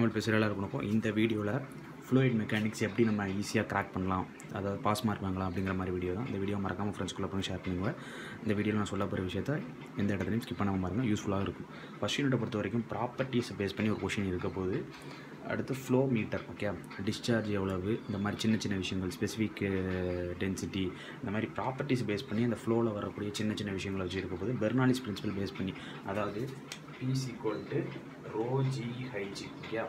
தமிழ் பேசுகிற எல்லாருக்கும் இந்த வீடியோவில் ஃப்ளூயிட் மெக்கானிக்ஸ் எப்படி நம்ம ஈஸியாக கிராக் பண்ணலாம் அதாவது பாஸ் மார்க் வாங்கலாம் அப்படிங்கிற மாதிரி வீடியோ தான் இந்த வீடியோ மறக்காமல் ஃப்ரெண்ட்ஸ்குள்ளே போய் ஷேர் பண்ணுங்க இந்த வீடியோவில் நான் சொல்ல போகிற விஷயத்த எந்த இடத்துலையும் ஸ்கிப் பண்ணாமல் பாருங்கள் யூஸ்ஃபுல்லாக இருக்கும் ஃபஸ்ட் யூனிட்டை பொறுத்த வரைக்கும் ப்ராப்பர்ட்டிஸை பேஸ் பண்ணி ஒரு கொஷின் இருக்க போகுது அடுத்து ஃப்ளோ மீட்டர் ஓகே டிஸ்சார்ஜ் எவ்வளவு இந்த மாதிரி சின்ன சின்ன விஷயங்கள் ஸ்பெசிஃபிக் டென்சிட்டி இந்த மாதிரி ப்ராப்பர்ட்டிஸ் பேஸ் பண்ணி அந்த ஃப்ளோவில் வரக்கூடிய சின்ன சின்ன விஷயங்களை வச்சு இருக்க போது பெர்னாலிஸ் பிரின்சிபல் பேஸ் பண்ணி அதாவது பிஸ் ஈக்குவல் டு ரோஜி ஹைஜி ஓகே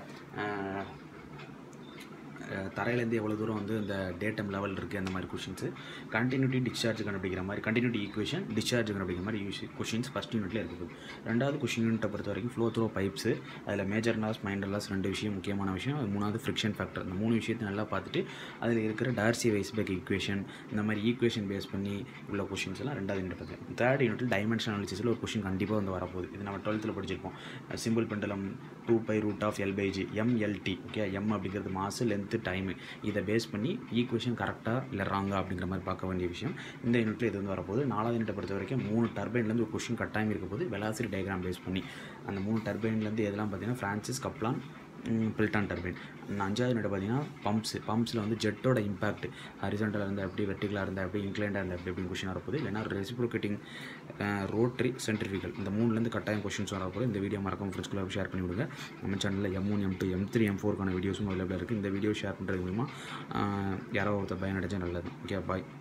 தரையிலேருந்து எவ்வளோ தூரம் வந்து இந்த டேட்டம் லெவல் இருக்குது அந்த மாதிரி கொஷின்ஸு கண்டினியூட்டி டிஸ்சார்ஜ் கண்டுபிடிக்கிற மாதிரி கண்டினியூட்டி ஈக்குவேஷன் டிஸ்சார்ஜ் கண்டுபிடிக்கிற மாதிரி யூஸ் கொஷின்ஸ் ஃபஸ்ட் யூனிட்ல இருக்குது ரெண்டாவது கொஷின் யூனிட்டை பொறுத்த வரைக்கும் ஃப்ளோ த்ரோ பைப்ஸு அதில் மேஜர் லாஸ் மைண்டர் லாஸ் ரெண்டு விஷயம் முக்கியமான விஷயம் அது மூணாவது ஃப்ரிக்ஷன் ஃபேக்டர் இந்த மூணு விஷயத்தை நல்லா பார்த்துட்டு அதில் இருக்கிற டார்சி வைஸ்பெக் ஈக்குவேஷன் இந்த மாதிரி ஈக்குவேஷன் பேஸ் பண்ணி உள்ள கொஷின்ஸ் எல்லாம் ரெண்டாவது யூனிட் பார்த்து தேர்ட் யூனிட்டில் டைமென்ஷன் அனாலிசிஸில் ஒரு கொஷின் கண்டிப்பாக வந்து வரப்போகுது இது நம்ம டுவெல்த்தில் படிச்சிருப்போம் simple pendulum two pi root of L by G MLT okay M அப்படிங்கிறது மாசு லென்த்து டைமு இதை பேஸ் பண்ணி ஈக்குவேஷன் கரெக்டாக இல்லை ராங்கா அப்படிங்கிற மாதிரி பார்க்க வேண்டிய விஷயம் இந்த யூனிட்டில் இது வந்து வரப்போகுது நாலாவது யூனிட்டை பொறுத்த வரைக்கும் மூணு டர்பைன்லேருந்து ஒரு கொஷின் கட்டாயம் இருக்க போது வெலாசிட்டி டயக்ராம் பேஸ் பண்ணி அந்த மூணு டர்பைன்லேருந்து எதெல்லாம் பார்த்தீங்கன்னா ஃப்ரான்சிஸ் கப்லான் பில்டான் டர்பைன் அஞ்சாவது யூனிட் பார்த்தீங்கன்னா பம்ப்ஸ் பம்ப்ஸில் வந்து ஜெட்டோட இம்பாக்ட் ஹரிசன்டலாக இருந்தால் எப்படி வெர்டிகலாக இருந்தால் எப்படி இன்க்ளைண்டாக இருந்தால் எப்படி அப்படின்னு கொஷின் வரப்போகுது இல்லைனா ரெசிப்ரோகேட்டிங் ரோட்ரி சென்ட்ரிஃபிகல் இந்த மூணுலேருந்து கட்டாயம் கொஷின்ஸ் வரப்போகுது இந்த வீடியோ மறக்காம ஃப்ரெண்ட்ஸ்குள்ள ஷேர் பண்ணி விடுங்க நம்ம சேனலில் M one M two M three M ஃபோருக்கான வீடியோஸும் அவைலபிளாக இருக்குது இந்த வீடியோ ஷேர் பண்ணுறது மூலிமா யாரோ ஒருத்தர் பயனடைஞ்சால் நல்லது ஓகே பாய்